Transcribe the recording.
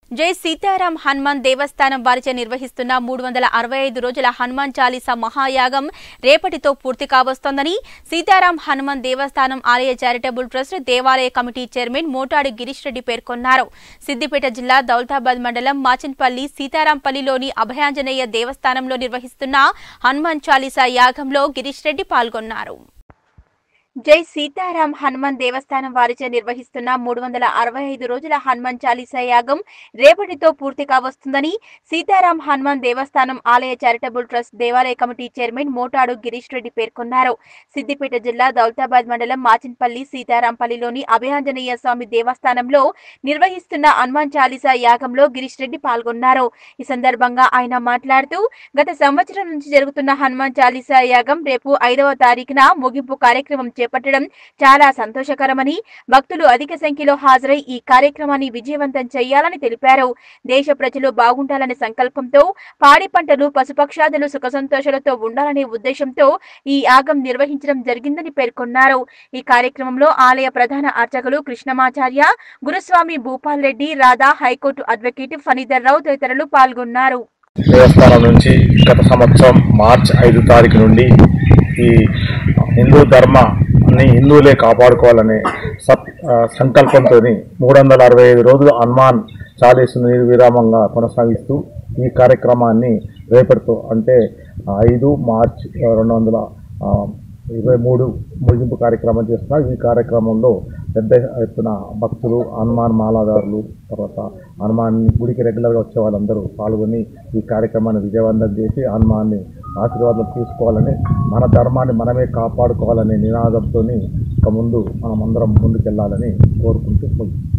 జై సీతారాం హనుమాన్ దేవస్థానం వారిచే నిర్వహిస్తున్న మూడు వందల అరవై ఐదు రోజుల హనుమాన్ చాలీసా మహాయాగం రేపటితో పూర్తి కావస్తోందని సీతారాం హనుమాన్ దేవస్థానం ఆలయ చారిటబుల్ ట్రస్ట్ దేవాలయ కమిటీ చైర్మన్ మోటాడు గిరీష్ రెడ్డి పేర్కొన్నారు సిద్దిపేట జిల్లా దౌలతాబాద్ మండలం మాచన్పల్లి సీతారాంపల్లిలోని అభయాంజనేయ దేవస్థానంలో నిర్వహిస్తున్న హనుమాన్ చాలీసా యాగంలో గిరీష్ రెడ్డి పాల్గొన్నారు జై సీతారాం హనుమాన్ దేవస్థానం వారిచే నిర్వహిస్తున్న మూడు వందల అరవై ఐదు రోజుల హనుమాన్ చాలీసా యాగం రేపటితో పూర్తి కావస్తుందని సీతారాం హనుమాన్ దేవస్థానం ఆలయ చారిటబుల్ ట్రస్ట్ దేవాలయ కమిటీ చైర్మన్ మోటాడు గిరీష్ రెడ్డి పేర్కొన్నారు సిద్దిపేట జిల్లా దౌలతాబాద్ మండలం మాచిన్పల్లి సీతారాంపల్లిలోని అభయాంజనేయ స్వామి దేవస్థానంలో నిర్వహిస్తున్న హనుమాన్ చాలీసా యాగంలో గిరీష్ రెడ్డి పాల్గొన్నారు ఈ సందర్భంగా ఆయన మాట్లాడుతూ గత సంవత్సరం నుంచి జరుగుతున్న హనుమాన్ చాలీసా యాగం రేపు ఐదవ తారీఖున ముగింపు కార్యక్రమం చేపట్టడం చాలా సంతోషకరమని భక్తులు అధిక సంఖ్యలో హాజరై ఈ కార్యక్రమాన్ని విజయవంతం చేయాలని తెలిపారు దేశ ప్రజలు బాగుండాలనే సంకల్పంతో పాడి పంటలు పశుపక్షాదులు సుఖ సంతోషాలతో ఉండాలనే ఉద్దేశంతో ఈ యాగం నిర్వహించడం జరిగిందని పేర్కొన్నారు ఈ కార్యక్రమంలో ఆలయ ప్రధాన అర్చకులు కృష్ణమాచార్య గురుస్వామి భూపాల్ రెడ్డి రాధా హైకోర్టు అడ్వకేట్ ఫణీధర్ రావు తదితరులు పాల్గొన్నారు దేవస్థానం నుంచి గత సంవత్సరం మార్చ్ ఐదు తారీఖు నుండి ఈ హిందూ ధర్మాన్ని హిందువులే కాపాడుకోవాలనే సత్ సంకల్పంతో మూడు వందల అరవై ఐదు రోజులు హనుమాన్ చాలీసు నిర్విరామంగా కొనసాగిస్తూ ఈ కార్యక్రమాన్ని రేపటితో అంటే ఐదు మార్చ్ రెండు వందల ఆ, ఇరవై మూడు ముగింపు కార్యక్రమం చేస్తున్నారు ఈ కార్యక్రమంలో పెద్ద ఎత్తున భక్తులు హనుమాన్ మాలాదారులు తర్వాత హనుమాన్ గుడికి రెగ్యులర్గా వచ్చే వాళ్ళందరూ పాల్గొని ఈ కార్యక్రమాన్ని విజయవంతం చేసి హనుమాన్ని ఆశీర్వాదం తీసుకోవాలని మన ధర్మాన్ని మనమే కాపాడుకోవాలనే నినాదంతో ఇక ముందు మనం అందరం ముందుకెళ్లాలని కోరుకుంటూ ముగిస్తున్నాం.